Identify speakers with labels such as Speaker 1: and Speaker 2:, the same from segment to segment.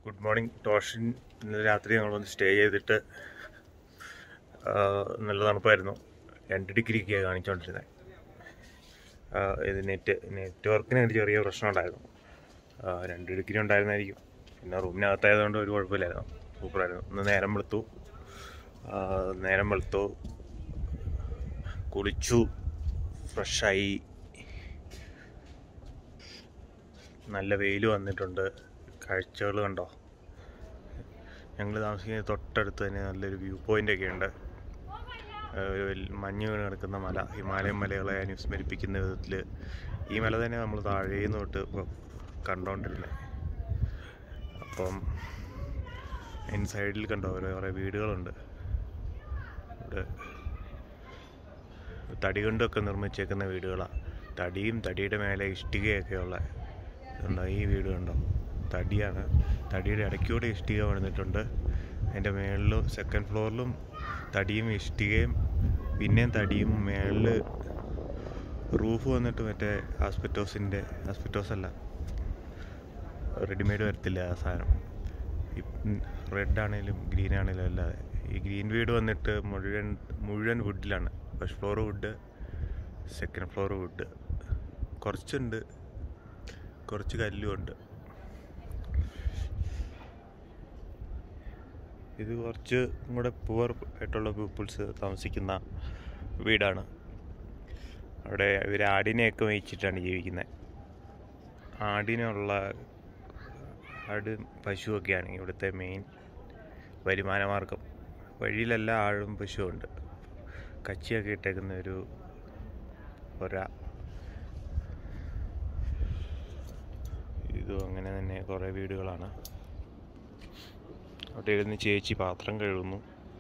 Speaker 1: Good morning ടോഷൻ ഇന്നലെ രാത്രി ഞങ്ങളൊന്ന് സ്റ്റേ ചെയ്തിട്ട് ആ, നല്ല തണുപ്പായിരുന്നു രണ്ട് ഡിഗ്രിയൊക്കെയാണ് കാണിച്ചുകൊണ്ടിരുന്നത് ആ, ഇത് നെറ്റ് നെറ്റ്വർക്കിന് ഒരു ചെറിയ പ്രശ്നം ഉണ്ടായിരുന്നു ആ, രണ്ട് ഡിഗ്രി ഉണ്ടായിരുന്നായിരിക്കും പിന്നെ റൂമിനകത്തായതുകൊണ്ട് ഒരു കുഴപ്പമില്ലായിരുന്നു സൂപ്പറായിരുന്നു ഇന്ന് നേരം വെളുത്തു ആ, നേരം വെളുത്തു കുളിച്ചു ഫ്രഷായി നല്ല വെയിൽ വന്നിട്ടുണ്ട് കാഴ്ചകൾ കണ്ടോ ഞങ്ങൾ താമസിക്കുന്ന തൊട്ടടുത്ത് തന്നെ നല്ലൊരു വ്യൂ പോയിന്റ് ഒക്കെ ഉണ്ട് ആ, ഒരു വൽ- മഞ്ഞ് വീണ് കിടക്കുന്ന മല ഹിമാലയൻ മലകളെ അനുസ്മരിപ്പിക്കുന്ന വിധത്തിൽ ഈ മല തന്നെ നമ്മൾ താഴേന്ന് തൊട്ട് ഇപ്പം കണ്ടോണ്ടിരുന്നത് അപ്പം ഇൻസൈഡിൽ കണ്ടോ ഓരോ കുറേ വീടുകളുണ്ട് ഇവിടെ തടി കൊണ്ടൊക്കെ നിർമ്മിച്ചേക്കുന്ന വീടുകളാണ് തടിയും തടിയുടെ മേലെ ഇഷ്ടികയൊക്കെ ഉള്ള ഇതുണ്ടോ ഈ വീട് കണ്ടോ തടിയാണ് തടിയുടെ ഇടയ്ക്കൂടെ ഇഷ്ടിക പണിതിട്ടുണ്ട് അതിൻ്റെ മേളിലും സെക്കൻഡ് ഫ്ലോറിലും തടിയും ഇഷ്ടികയും പിന്നെയും തടിയും മേളിൽ റൂഫ് വന്നിട്ട് മറ്റേ ആസ്പെറ്റോസിൻ്റെ ആസ്പെറ്റോസ് അല്ല റെഡിമെയ്ഡ് വരത്തില്ല ആ സാധനം റെഡ് ആണെങ്കിലും ഗ്രീൻ ആണെങ്കിലും അല്ലാതെ ഈ ഗ്രീൻ വീട് വന്നിട്ട് മുഴുവൻ മുഴുവൻ വുഡിലാണ് first floor wood second floor wood കുറച്ചുണ്ട് കുറച്ച് കല്ലുമുണ്ട് ഇത് കുറച്ച് കൂടെ പുവർ ആയിട്ടുള്ള പീപ്പിൾസ് താമസിക്കുന്ന വീടാണ് അവിടെ ഇവർ ആടിനെയൊക്കെ മേയിച്ചിട്ടാണ് ജീവിക്കുന്നത് ആടിനുള്ള ആട് പശുവൊക്കെയാണ് ഇവിടുത്തെ മെയിൻ വരുമാന മാർഗം വഴിയിലെല്ലാം ആടും പശുവുണ്ട് കച്ചിയൊക്കെ ഇട്ടേക്കുന്ന ഒരു ഒര ഇതും അങ്ങനെ തന്നെ കുറേ വീടുകളാണ് അവിടെ ഇരുന്ന് ചേച്ചി പാത്രം കഴുകുന്നു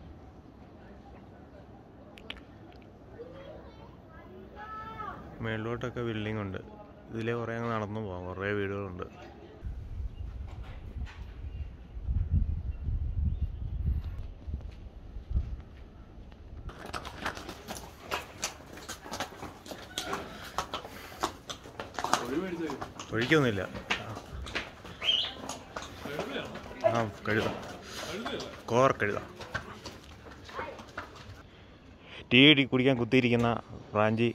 Speaker 1: മേളിലോട്ടൊക്കെ ബിൽഡിംഗ് ഉണ്ട് ഇതിലെ കുറേ അങ്ങ് നടന്നു പോകാം കുറേ വീടുകളുണ്ട് ഒഴിക്കൊന്നുമില്ല ആ കഴുത കോർ കഴുത ടീ ഇടി കുടിക്കാൻ കുത്തിയിരിക്കുന്ന റാഞ്ചി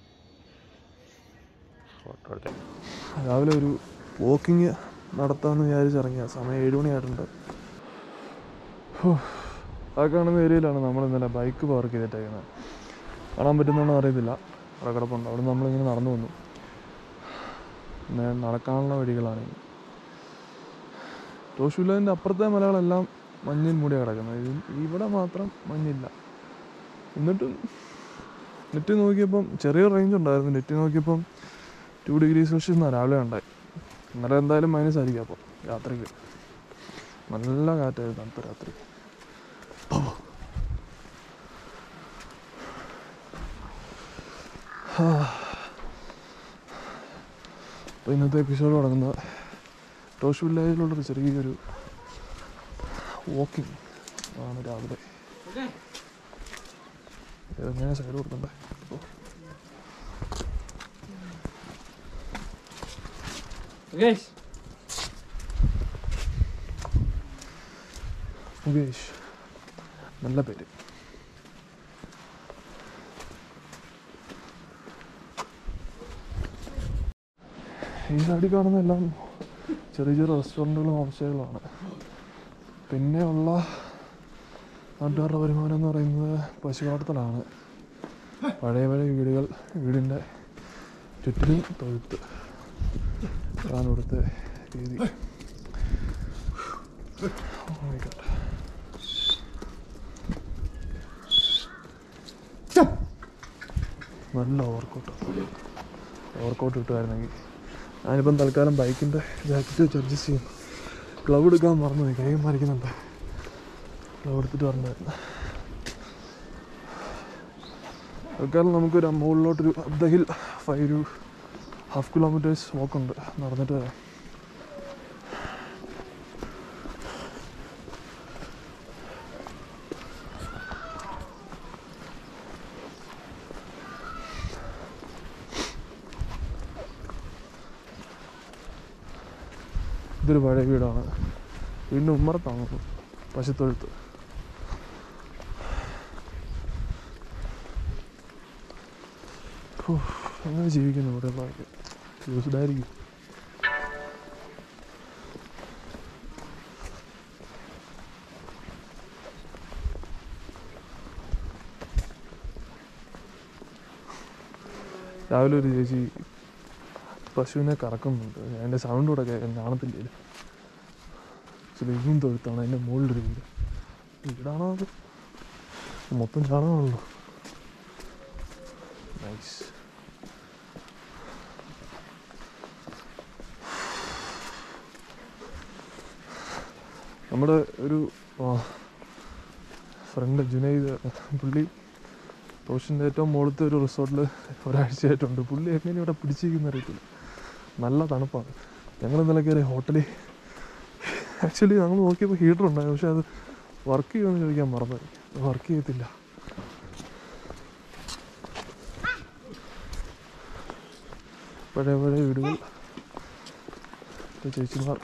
Speaker 1: ഫോട്ടോ എടുത്തേ
Speaker 2: രാവിലെ ഒരു വാക്കിങ് നടത്താമെന്ന് വിചാരിച്ചിറങ്ങിയ സമയം ഏഴ് മണിയായിട്ടുണ്ട് ഹോ, ആ കാണുന്ന ഏരിയയിലാണ് നമ്മൾ ഇന്നലെ ബൈക്ക് പാർക്ക് ചെയ്തിട്ടേക്കുന്നത് കാണാൻ പറ്റുന്നോന്ന് അറിയത്തില്ല അവിടെ കിടപ്പുണ്ട് അവിടെ നമ്മളിങ്ങനെ നടന്നു വന്നു പിന്നെ നടക്കാനുള്ള വഴികളാണ് ഇനി ടോഷുലതിൻ്റെ അപ്പുറത്തെ മലകളെല്ലാം മഞ്ഞിൽ മൂടി കിടക്കുന്നത് ഇത് ഇവിടെ മാത്രം മഞ്ഞില്ല എന്നിട്ടും നെറ്റ് നോക്കിയപ്പം ചെറിയ റേഞ്ച് ഉണ്ടായിരുന്നു നെറ്റ് നോക്കിയപ്പം ടു ഡിഗ്രി സെൽഷ്യസ് എന്നാണ് രാവിലെ ഉണ്ടായി ഇന്നലെ എന്തായാലും മൈനസ് ആയിരിക്കും അപ്പോൾ രാത്രിക്ക് നല്ല കാറ്റായിരുന്നു തണുത്ത രാത്രി അപ്പോൾ ഇന്നത്തെ എപ്പിസോഡ് തുടങ്ങുന്നത് ടോഷ് വില്ലേജിലുള്ളൊരു ചെറിയൊരു വാക്കിംഗ് ആണ് രാവിലെ ഇതെങ്ങനെ സൈഡ് കൊടുക്കണ്ടേ അപ്പോൾ
Speaker 3: Guys,
Speaker 2: മുകേഷ് നല്ല പേര് ഈ സൈഡിൽ കാണുന്ന എല്ലാം ചെറിയ ചെറിയ റെസ്റ്റോറൻറ്റുകളും ഹോംസ്റ്റേകളുമാണ് പിന്നെ ഉള്ള നാട്ടുകാരുടെ വരുമാനം എന്ന് പറയുന്നത് പശു വളർത്തലാണ് പഴയ പഴയ വീടുകൾ വീടിൻ്റെ ചുറ്റിലും തൊഴുത്ത് അതാണ് ഇവിടുത്തെ രീതി Oh my God. നല്ല ഓവർക്കോട്ട് ഓവർക്കോട്ട് കിട്ടുമായിരുന്നെങ്കിൽ ഞാനിപ്പം തൽക്കാലം ബൈക്കിൻ്റെ ജാക്കറ്റ് വെച്ച് അഡ്ജസ്റ്റ് ചെയ്യും ഗ്ലൗ എടുക്കാൻ മറന്നു പോയി കൈ മറിക്കുന്നുണ്ട് ഗ്ലൗ എടുത്തിട്ട് വരണമായിരുന്നു തൽക്കാലം നമുക്കൊരു മുകളിലോട്ടൊരു അപ് ദ ഹിൽ ഫൈവ് ഒരു ഹാഫ് കിലോമീറ്റേഴ്സ് വാക്കുണ്ട് നടന്നിട്ട് വരാം ഇതൊരു പഴയ വീടാണ് വീണ്ടും ഉമ്മറത്താണ് പശുത്തൊഴുത്ത് ഹോ, അങ്ങനെ ജീവിക്കുന്നു ഇവിടെ ഉള്ളവർക്ക് യൂസ്ഡ് ആയിരിക്കും രാവിലെ ഒരു ചേച്ചി പശുവിനെ കറക്കുന്നുണ്ട് അതിൻ്റെ സൗണ്ട് കൂടെ കേൾക്കാൻ കാണത്തില്ല സ്ലീവും തൊഴുത്താണ് അതിൻ്റെ മുകളിലൊരു വീട് വീടാണോ അത് മൊത്തം ചാണകമാണല്ലോ നൈസ് നമ്മുടെ ഒരു ഫ്രണ്ട് ജുനൈദ് പുള്ളി ഓഷ്യൻ്റെ ഏറ്റവും മുകളിലത്തെ ഒരു റിസോർട്ടിൽ ഒരാഴ്ചയായിട്ടുണ്ട് പുള്ളി എങ്ങനെ ഇവിടെ പിടിച്ചിരിക്കുന്ന അറിയത്തില്ല നല്ല തണുപ്പാണ് ഞങ്ങൾ ഇന്നലെ കയറി ഹോട്ടലിൽ ആക്ച്വലി ഞങ്ങൾ നോക്കിയപ്പോൾ ഹീറ്റർ ഉണ്ടായിരുന്നു പക്ഷെ അത് വർക്ക് ചെയ്യുമെന്ന് ചോദിക്കാൻ മറന്നുപോയി വർക്ക് ചെയ്യത്തില്ല പഴയ പഴയ വീടുകൾ ഇപ്പൊ ചേച്ചിമാർ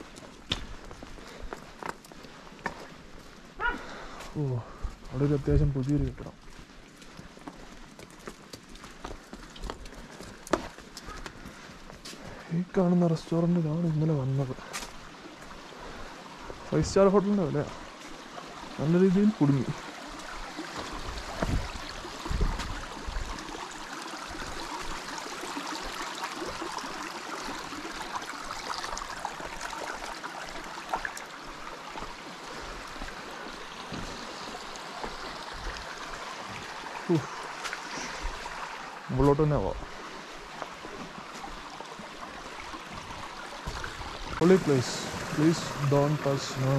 Speaker 2: ഓ അവിടെ ഒരു അത്യാവശ്യം പുതിയൊരു കെട്ടിടം ഈ കാണുന്ന റെസ്റ്റോറൻറ്റിലാണ് ഇന്നലെ വന്നത് ഫൈവ് സ്റ്റാർ ഹോട്ടലിൻ്റെ വില നല്ല രീതിയിൽ കുടുങ്ങി മുകളിലോട്ട് തന്നെ ആവാം Holy place. Please don't touch no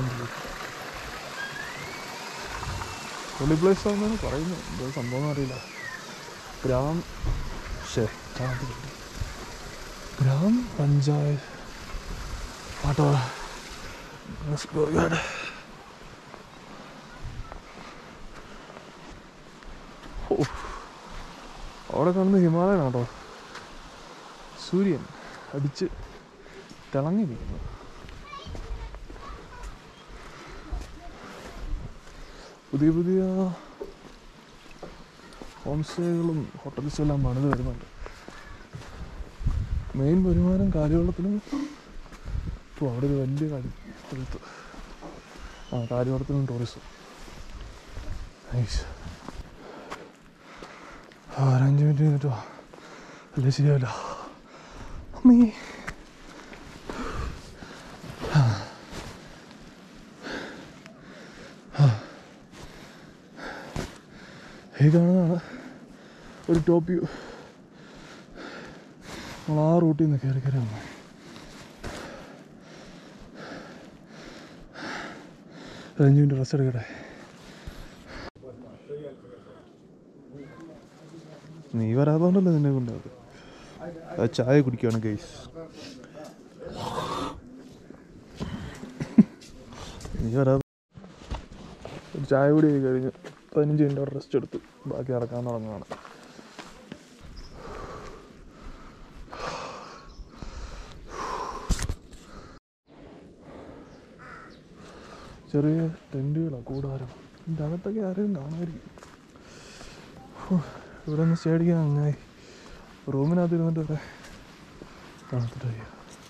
Speaker 2: holy place ആണെന്നാണ് പറയുന്നത് എന്തോ സംഭവം അറിയില്ല ഗ്രാം ശേ ഗ്രാം പഞ്ചായത്ത് ആട്ടോ Let's go, God. ഓ, അവിടെ കാണുന്ന ഹിമാലയൻ ആട്ടോ സൂര്യൻ അടിച്ച് തിളങ്ങിയിരിക്കുന്നു പുതിയ പുതിയ ഹോം സ്റ്റേകളും ഹോട്ടൽസും എല്ലാം പണിത് വരുന്നുണ്ട് മെയിൻ വരുമാനം കാര്യവെള്ളത്തിനും ഇപ്പോൾ അവിടെ ഒരു വലിയ കാര്യം എടുത്ത് ആ കാര്യവെള്ളത്തിനും ടൂറിസം നൈസ് ആ ഒരു അഞ്ച് മിനിറ്റ് കഴിഞ്ഞിട്ടോ അല്ലേ ശരിയാവില്ല അമ്മേ ഈ കാണുന്നതാണ് ഒരു ടോപ്പ് വ്യൂ നമ്മൾ ആ റൂട്ടിൽ നിന്ന് കയറി കയറി വന്നു അഞ്ച് മിനിറ്റ് ഡ്രസ് എടുക്കട്ടെ നീ വരാത്തോണ്ടല്ലോ നിന്നെ കൊണ്ട് അത് ആ ചായ കുടിക്കുകയാണ് ഗൈസ് നീ വരാതെ ഒരു ചായ കൂടി കഴിഞ്ഞ് പതിനഞ്ച് മിനിറ്റ് റെസ്റ്റ് എടുത്തു ബാക്കി നടക്കാൻ തുടങ്ങുകയാണ് ചെറിയ ടെൻറ്റുകളാണ് കൂടാരം ഇതിൻ്റെ അകത്തൊക്കെ ആരെയും കാണുമായിരിക്കും ഹോ, ഇവിടെ ഒന്ന് സ്റ്റേ അടിക്കാൻ അങ്ങനെ റൂമിനകത്ത് ഇരുന്നിട്ട് വരെ തണുത്തിട്ട് വയ്യ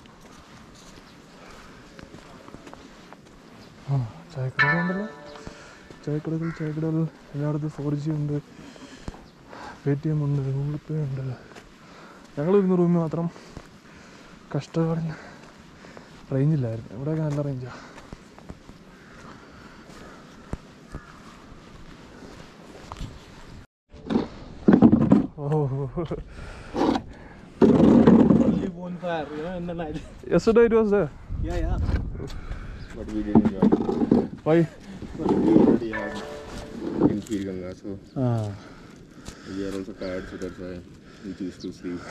Speaker 2: ആ ചായക്കടകളുണ്ടല്ലോ ചായക്കടകൾ ചായക്കടകൾ എല്ലായിടത്തും ഫോർ ജി ഉണ്ട് പേ ടി എം ഉണ്ട് ഗൂഗിൾ പേ ഉണ്ട് ഞങ്ങൾ ഇരുന്ന റൂമിൽ മാത്രം കഷ്ടപ്പാടിന് റേഞ്ചില്ലായിരുന്നു ഇവിടെയൊക്കെ നല്ല റേഞ്ചാണ് ഓ
Speaker 3: Only bonfire, you know, in the night.
Speaker 2: Yesterday it was ദേ
Speaker 3: Yeah, yeah.
Speaker 4: But we didn't enjoy.
Speaker 2: Why
Speaker 4: But we already have in Pir Ganga, so
Speaker 2: Ah.
Speaker 4: we are also tired, so that's why we choose to sleep.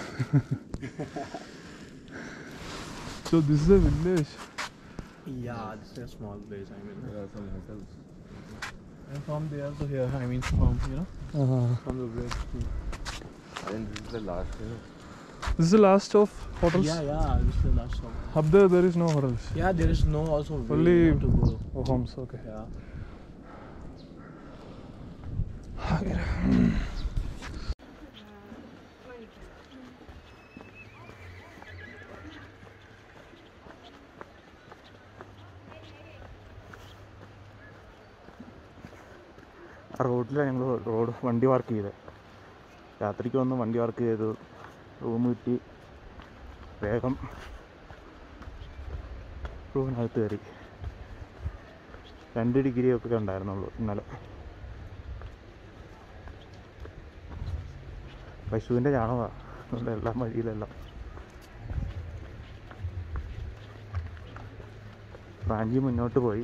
Speaker 2: So this is a village.
Speaker 3: Yeah, it's a small place. I mean,
Speaker 4: There are some hotels.
Speaker 3: and from there to here, I mean, from you know,
Speaker 2: Uh,
Speaker 3: from the bridge. To,
Speaker 4: I think this is the last day.
Speaker 2: This is the last of hotels.
Speaker 3: Yeah, yeah, this is the last stop.
Speaker 2: Up there, there is no hotels.
Speaker 3: Yeah, there is no also way
Speaker 2: Only
Speaker 3: not to go.
Speaker 2: oh, homes. Okay.
Speaker 3: Yeah.
Speaker 1: ആ റോഡിലാണ് ഞങ്ങൾ road വണ്ടി park ചെയ്തത് രാത്രിക്ക് വന്ന് വണ്ടി park ചെയ്തു room കിട്ടി വേഗം റൂമിനകത്ത് കയറി രണ്ട് ഡിഗ്രി ഒക്കെ ഉണ്ടായിരുന്നുള്ളൂ ഇന്നലെ പശുവിൻ്റെ ചാണകമാണ് അതുകൊണ്ട് എല്ലാം വഴിയിലെല്ലാം റാഞ്ചി മുന്നോട്ട് പോയി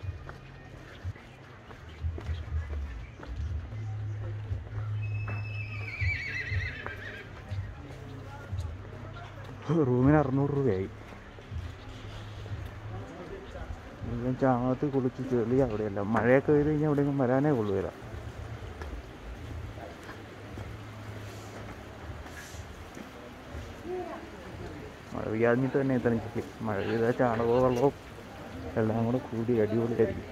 Speaker 1: റൂമിന് അറുന്നൂറ് രൂപയായി മുഴുവൻ ചാണകത്തിൽ കുളിച്ച് ചെളി അവിടെയല്ല മഴയൊക്കെ പെയ്ത് കഴിഞ്ഞാൽ എവിടെയെങ്കിലും വരാനേ കൊള്ളുകയില്ല മഴ പെയ്യാഞ്ഞിട്ട് തന്നെ ഇത്ര ചെളി മഴ പെയ്താൽ ചാണകവും വെള്ളവും എല്ലാം കൂടെ കൂടി അടിപൊളിയായിരിക്കും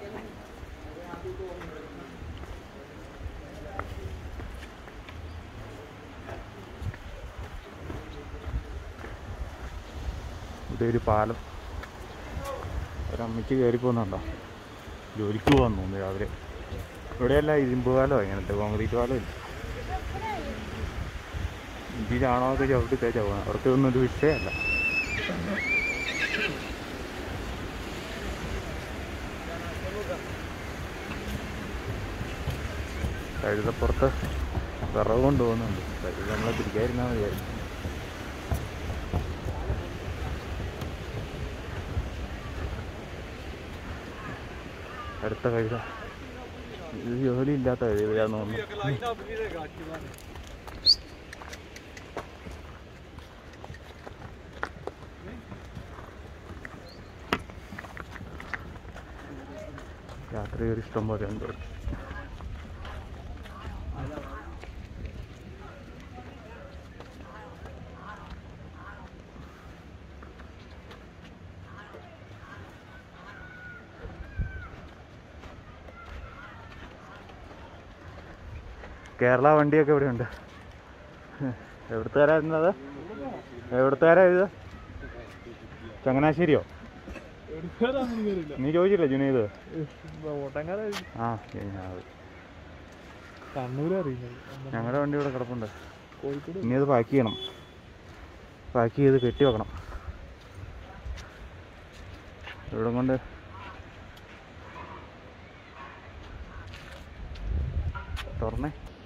Speaker 1: ഇവിടെ ഒരു പാലം ഒരമ്മയ്ക്ക് കയറി പോകുന്നുണ്ടോ ജോലിക്ക് പോകാൻ തോന്നുന്നു രാവിലെ ഇവിടെയല്ല ഇരുമ്പ് പാലോ ഇങ്ങനത്തെ കോൺക്രീറ്റ് പാലം ഇല്ല ഈ ചാണകമൊക്കെ ചവിട്ടി തേച്ചാ പോകുന്നത് അവർക്ക് ഇതൊന്നും ഒരു വിഷയമല്ല കഴുതപ്പുറത്ത് വിറവ് കൊണ്ട് പോകുന്നുണ്ട് കഴുത നമ്മളെ പിടിക്കാതിരുന്നാൽ മതിയായിരുന്നു അടുത്ത കഴുത ഇത് ജോലി ഇല്ലാത്ത കഴുതയാന്ന് തോന്നുന്നു രാത്രി ഒരു ഇഷ്ടം പോലെ ഉണ്ട് കേരള വണ്ടിയൊക്കെ ഇവിടെ ഉണ്ട് എവിടുത്തുകാരായിരുന്നത് എവിടുത്തുകാരാ ഇത് ചങ്ങനാശ്ശേരിയോ നീ ചോദിച്ചില്ലേ ജുനീത്
Speaker 2: ഓട്ടങ്കാരായിരിക്കും
Speaker 1: ആ ശരി, ആ, അത്.
Speaker 2: കണ്ണൂര് അറിയുന്നത്
Speaker 1: ഞങ്ങളുടെ വണ്ടി ഇവിടെ കിടപ്പുണ്ട്
Speaker 2: കോഴിക്കോട്
Speaker 1: ഇനി അത് പാക്ക് ചെയ്യണം പാക്ക് ചെയ്ത് കെട്ടി വെക്കണം ഇവിടെ കൊണ്ട് തുറന്നേ